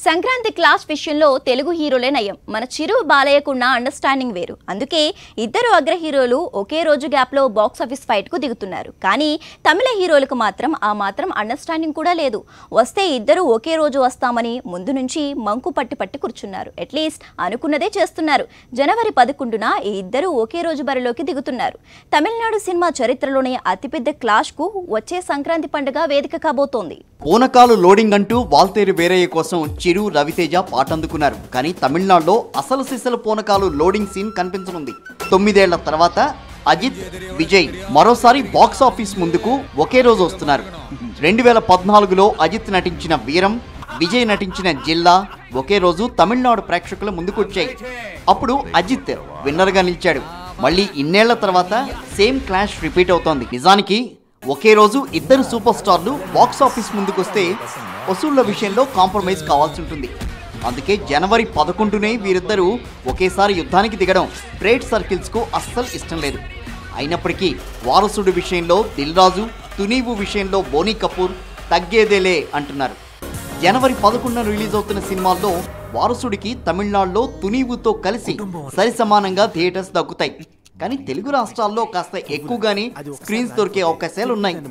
Sankranti class విషయంలో తెలుగు హీరోలే నయం మన చిరు బాలయ్యకున్న అండర్స్టాండింగ్ వేరు అందుకే ఇద్దరు అగ్ర హీరోలు ఒకే రోజు గ్యాప్లో బాక్స్ ఆఫీస్ ఫైట్కు దిగుతున్నారు కానీ తమిళ హీరోలకు మాత్రం ఆ మాత్రం అండర్స్టాండింగ్ కూడా లేదు వస్తే ఇద్దరు ఒకే రోజు వస్తామని ముందు నుంచి మంకు పట్టి పట్టి కూర్చున్నారు అట్లీస్ట్ అనుకున్నదే చేస్తున్నారు జనవరి పదకొండున ఈ ఇద్దరు ఒకే రోజు బరిలోకి దిగుతున్నారు తమిళనాడు సినిమా చరిత్రలోనే అతిపెద్ద క్లాష్కు వచ్చే సంక్రాంతి పండుగ వేదిక కాబోతోంది పూనకాలు లోడింగ్ అంటూ వాల్తేరు వేరయ్య కోసం చిరు రవితేజ పాటందుకున్నారు కానీ తమిళనాడులో అసలు సిసలు పూనకాలు లోడింగ్ సీన్ కనిపించనుంది తొమ్మిదేళ్ల తర్వాత అజిత్ విజయ్ మరోసారి బాక్స్ ఆఫీస్ ముందుకు ఒకే రోజు వస్తున్నారు రెండు వేల పద్నాలుగులో అజిత్ నటించిన వీరం విజయ్ నటించిన జిల్లా ఒకే రోజు తమిళనాడు ప్రేక్షకుల ముందుకు వచ్చాయి అప్పుడు అజిత్ విన్నర్గా నిలిచాడు మళ్ళీ ఇన్నేళ్ల తర్వాత సేమ్ క్లాష్ రిపీట్ అవుతోంది నిజానికి ఒకే రోజు ఇద్దరు సూపర్ స్టార్లు బాక్స్ ఆఫీస్ ముందుకొస్తే వసూళ్ల విషయంలో కాంప్రమైజ్ కావాల్సి ఉంటుంది అందుకే జనవరి పదకొండునే వీరిద్దరూ ఒకేసారి యుద్ధానికి దిగడం ట్రేడ్ సర్కిల్స్కు అస్సలు ఇష్టం లేదు అయినప్పటికీ వారసుడు విషయంలో దిల్ రాజు తునీవు విషయంలో బోనీ కపూర్ తగ్గేదేలే అంటున్నారు జనవరి పదకొండున రిలీజ్ అవుతున్న సినిమాల్లో వారసుడికి తమిళనాడులో తునీవుతో కలిసి సరిసమానంగా థియేటర్స్ దక్కుతాయి కానీ తెలుగు రాష్ట్రాల్లో కాస్త ఎక్కువగానే స్క్రీన్స్ దొరికే అవకాశాలు ఉన్నాయి